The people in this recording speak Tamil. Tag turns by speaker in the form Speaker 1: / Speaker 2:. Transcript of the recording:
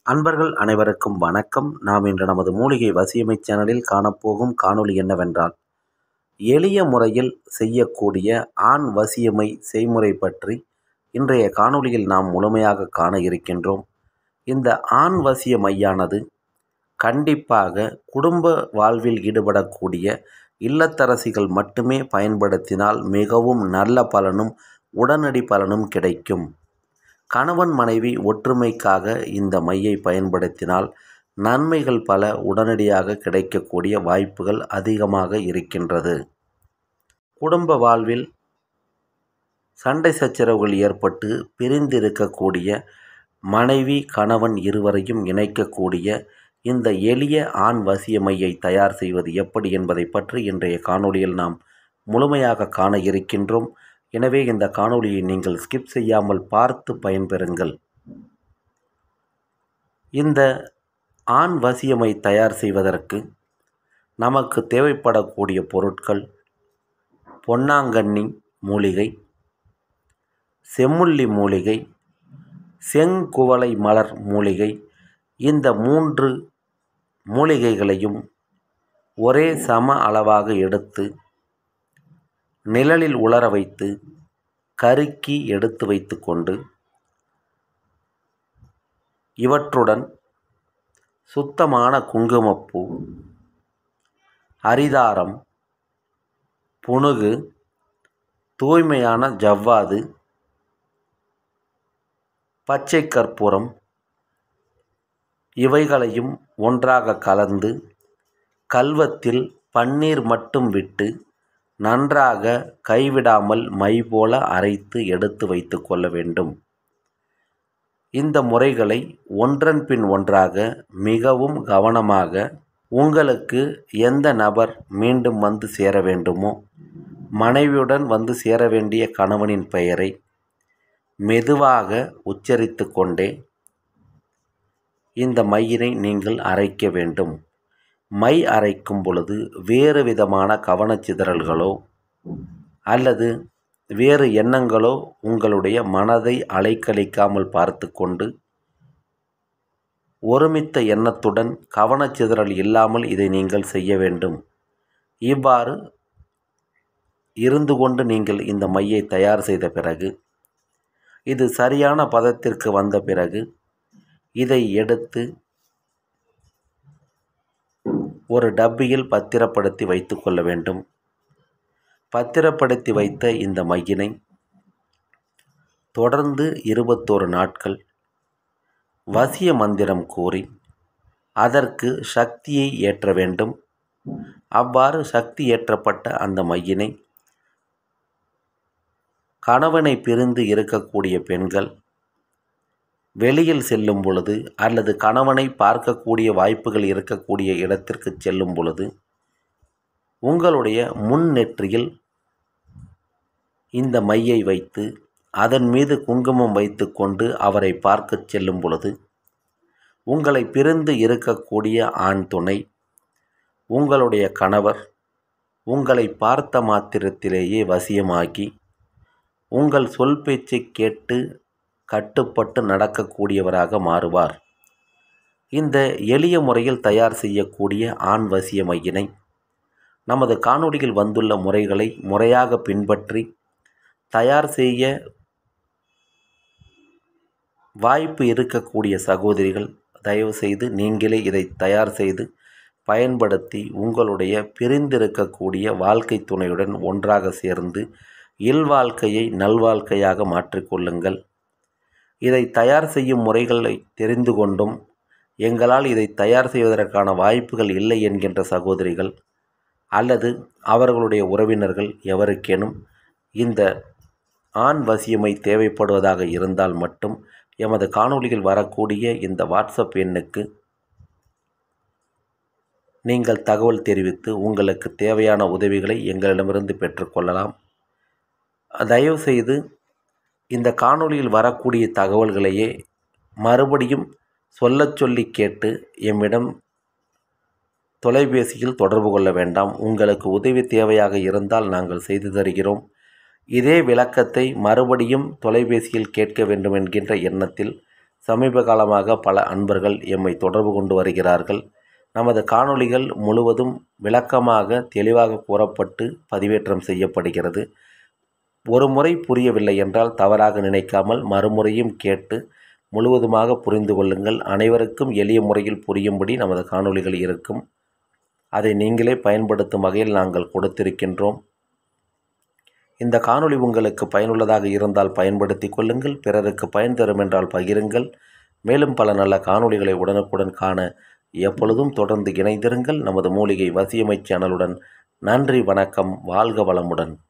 Speaker 1: அன்பர்கள் அனைவருக்கும் வணக்கம் நாம் இன்று நமது மூலிகை வசியமை சேனலில் காணப்போகும் காணொளி என்னவென்றால் எளிய முறையில் செய்யக்கூடிய ஆண் வசியமை செய்முறை பற்றி இன்றைய காணொளியில் நாம் முழுமையாக காண இருக்கின்றோம் இந்த ஆண் வசிய மையானது கண்டிப்பாக குடும்ப வாழ்வில் ஈடுபடக்கூடிய இல்லத்தரசிகள் மட்டுமே பயன்படுத்தினால் மிகவும் நல்ல பலனும் உடனடி பலனும் கிடைக்கும் கணவன் மனைவி ஒற்றுமைக்காக இந்த மையை பயன்படுத்தினால் நன்மைகள் பல உடனடியாக கிடைக்கக்கூடிய வாய்ப்புகள் அதிகமாக இருக்கின்றது குடும்ப வாழ்வில் சண்டை சச்சரவுகள் ஏற்பட்டு பிரிந்திருக்கக்கூடிய மனைவி கணவன் இருவரையும் இணைக்கக்கூடிய இந்த எளிய ஆண் வசிய மையை தயார் செய்வது எப்படி என்பதை பற்றி இன்றைய காணொளியில் நாம் முழுமையாக காண இருக்கின்றோம் எனவே இந்த காணொளியை நீங்கள் ஸ்கிப் செய்யாமல் பார்த்து பயன்பெறுங்கள் இந்த ஆண் வசியமை தயார் செய்வதற்கு நமக்கு தேவைப்படக்கூடிய பொருட்கள் பொன்னாங்கண்ணி மூலிகை செம்முள்ளி மூலிகை செங்குவளை மலர் மூலிகை இந்த மூன்று மூலிகைகளையும் ஒரே சம அளவாக எடுத்து நிழலில் உலர வைத்து கருக்கி எடுத்து வைத்து கொண்டு இவற்றுடன் சுத்தமான குங்குமப்பூ அரிதாரம் புனுகு தூய்மையான ஜவ்வாது பச்சை கற்பூரம் இவைகளையும் ஒன்றாக கலந்து கல்வத்தில் பன்னீர் மட்டும் விட்டு நன்றாக கைவிடாமல் மை போல அரைத்து எடுத்து வைத்து கொள்ள வேண்டும் இந்த முறைகளை ஒன்றன் பின் ஒன்றாக மிகவும் கவனமாக உங்களுக்கு எந்த நபர் மீண்டும் வந்து சேர வேண்டுமோ மனைவியுடன் வந்து சேர வேண்டிய கணவனின் பெயரை மெதுவாக உச்சரித்து கொண்டே இந்த மையினை நீங்கள் அரைக்க வேண்டும் மை அரைக்கும் பொழுது வேறு விதமான கவனச்சிதறல்களோ அல்லது வேறு எண்ணங்களோ உங்களுடைய மனதை அலைக்கழிக்காமல் பார்த்து கொண்டு ஒருமித்த எண்ணத்துடன் கவனச்சிதறல் இல்லாமல் இதை நீங்கள் செய்ய வேண்டும் இவ்வாறு இருந்து கொண்டு நீங்கள் இந்த மையை தயார் செய்த பிறகு இது சரியான பதத்திற்கு வந்த பிறகு இதை எடுத்து ஒரு டப்பியில் பத்திரப்படுத்தி வைத்து கொள்ள வேண்டும் பத்திரப்படுத்தி வைத்த இந்த மையினை தொடர்ந்து இருபத்தோரு நாட்கள் வசிய மந்திரம் கூறி அதற்கு சக்தியை ஏற்ற வேண்டும் அவ்வாறு சக்தி ஏற்றப்பட்ட அந்த மையினை கணவனை பிரிந்து இருக்கக்கூடிய பெண்கள் வெளியில் செல்லும் பொழுது அல்லது கணவனை பார்க்கக்கூடிய வாய்ப்புகள் இருக்கக்கூடிய இடத்திற்கு செல்லும் பொழுது உங்களுடைய முன் நெற்றியில் இந்த மையை வைத்து அதன் மீது குங்குமம் வைத்து கொண்டு அவரை பார்க்கச் செல்லும் பொழுது உங்களை பிரிந்து இருக்கக்கூடிய ஆண் துணை உங்களுடைய கணவர் உங்களை பார்த்த மாத்திரத்திலேயே வசியமாகி உங்கள் சொல் பேச்சை கேட்டு கட்டுப்பட்டு நடக்கக்கூடியவராக மாறுவார் இந்த எளிய முறையில் தயார் செய்யக்கூடிய ஆண் வசிய மையினை நமது காணொளியில் வந்துள்ள முறைகளை முறையாக பின்பற்றி தயார் செய்ய வாய்ப்பு இருக்கக்கூடிய சகோதரிகள் தயவு செய்து நீங்களே இதை தயார் செய்து பயன்படுத்தி உங்களுடைய பிரிந்திருக்கக்கூடிய வாழ்க்கை துணையுடன் ஒன்றாக சேர்ந்து இல்வாழ்க்கையை நல்வாழ்க்கையாக மாற்றிக்கொள்ளுங்கள் இதை தயார் செய்யும் முறைகளை தெரிந்து கொண்டும் எங்களால் இதை தயார் செய்வதற்கான வாய்ப்புகள் இல்லை என்கின்ற சகோதரிகள் அல்லது அவர்களுடைய உறவினர்கள் எவருக்கேனும் இந்த ஆண் வசியமை தேவைப்படுவதாக இருந்தால் மட்டும் எமது காணொளியில் வரக்கூடிய இந்த வாட்ஸ்அப் எண்ணுக்கு நீங்கள் தகவல் தெரிவித்து உங்களுக்கு தேவையான உதவிகளை எங்களிடமிருந்து பெற்றுக்கொள்ளலாம் தயவு செய்து இந்த காணொளியில் வரக்கூடிய தகவல்களையே மறுபடியும் சொல்லச் சொல்லி கேட்டு எம்மிடம் தொலைபேசியில் தொடர்பு கொள்ள வேண்டாம் உங்களுக்கு உதவி தேவையாக இருந்தால் நாங்கள் செய்து தருகிறோம் இதே விளக்கத்தை மறுபடியும் தொலைபேசியில் கேட்க வேண்டும் என்கின்ற எண்ணத்தில் சமீப காலமாக பல அன்பர்கள் எம்மை தொடர்பு கொண்டு வருகிறார்கள் நமது காணொளிகள் முழுவதும் விளக்கமாக தெளிவாக கூறப்பட்டு பதிவேற்றம் செய்யப்படுகிறது ஒரு முறை புரியவில்லை என்றால் தவறாக நினைக்காமல் மறுமுறையும் கேட்டு முழுவதுமாக புரிந்து கொள்ளுங்கள் அனைவருக்கும் எளிய முறையில் புரியும்படி நமது காணொளிகள் இருக்கும் அதை நீங்களே பயன்படுத்தும் வகையில் நாங்கள் கொடுத்திருக்கின்றோம் இந்த காணொளி உங்களுக்கு பயனுள்ளதாக இருந்தால் பயன்படுத்தி கொள்ளுங்கள் பிறருக்கு பயன் தரும் என்றால் பகிருங்கள் மேலும் பல நல்ல காணொளிகளை உடனுக்குடன் காண எப்பொழுதும் தொடர்ந்து இணைந்திருங்கள் நமது மூலிகை வசியமை சேனலுடன் நன்றி வணக்கம் வாழ்க வளமுடன்